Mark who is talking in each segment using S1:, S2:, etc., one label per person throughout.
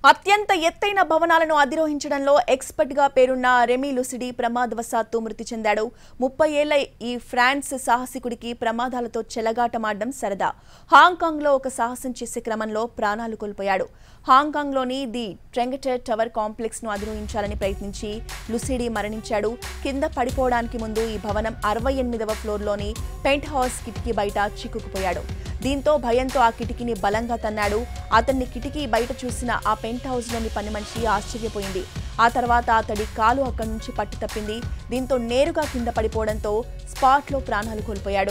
S1: అత్యంత ఎత్తైన భవనాలను అధిరోహించడంలో ఎక్స్పర్ట్ గా పేరున్న రెమీ లుసిడి ప్రమాదవశాత్తు మృతి చెందాడు ముప్పై ఏళ్ల ఈ ఫ్రాన్స్ సాహసికుడికి ప్రమాదాలతో చెలగాటమాడడం సరదా హాంకాంగ్ లో ఒక సాహసం చేసే క్రమంలో ప్రాణాలు కోల్పోయాడు హాంకాంగ్ లోని ది ట్రెంగటర్ టవర్ కాంప్లెక్స్ ను అధిరోహించాలని ప్రయత్నించి లుసిడి మరణించాడు కింద పడిపోవడానికి ముందు ఈ భవనం అరవై ఎనిమిదవ ఫ్లోర్లోని పెంట్ హౌస్ కిటికీ బయట చిక్కుకుపోయాడు దీంతో భయంతో ఆ కిటికీని బలంగా తన్నాడు అతన్ని కిటికీ బయట చూసిన ఆ పెంట్ హౌస్లోని పని మనిషి ఆశ్చర్యపోయింది ఆ తర్వాత అతడి కాలు అక్కడి నుంచి పట్టు తప్పింది దీంతో నేరుగా కింద పడిపోవడంతో స్పాట్లో ప్రాణాలు కోల్పోయాడు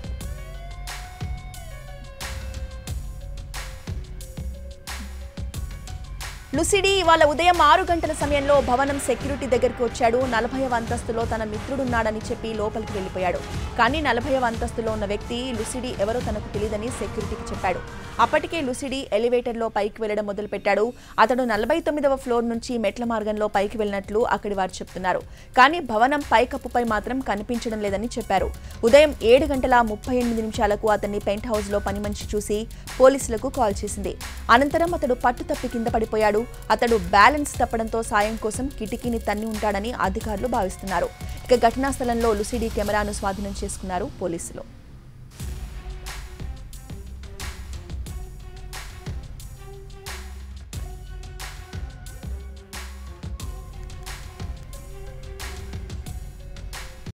S1: లుసిడి ఇవాళ ఉదయం ఆరు గంటల సమయంలో భవనం సెక్యూరిటీ దగ్గరికి వచ్చాడు నలభైవ అంతస్తులో తన మిత్రుడున్నాడని చెప్పి లోపలికి వెళ్ళిపోయాడు కానీ నలభైవ అంతస్తులో ఉన్న వ్యక్తి లుసిడి ఎవరో తనకు తెలియదని సెక్యూరిటీకి చెప్పాడు అప్పటికే లుసిడి ఎలివేటర్లో పైకి వెళ్లడం మొదలుపెట్టాడు అతడు నలభై తొమ్మిదవ ఫ్లోర్ నుంచి మెట్ల మార్గంలో పైకి వెళ్ళినట్లు అక్కడి వారు చెప్తున్నారు కానీ భవనం పైకప్పుపై మాత్రం కనిపించడం లేదని చెప్పారు ఉదయం ఏడు గంటల ముప్పై ఎనిమిది నిమిషాలకు అతన్ని పెంట్ హౌస్లో పని మనిషి చూసి పోలీసులకు కాల్ చేసింది అనంతరం అతడు పట్టు తప్పి కింద పడిపోయాడు అతడు బ్యాలెన్స్ తప్పడంతో సాయం కోసం కిటికీని తన్ని ఉంటాడని అధికారులు భావిస్తున్నారు ఇక ఘటనా స్థలంలో లుసిడి కెమెరాను స్వాధీనం చేసుకున్నారు పోలీసులు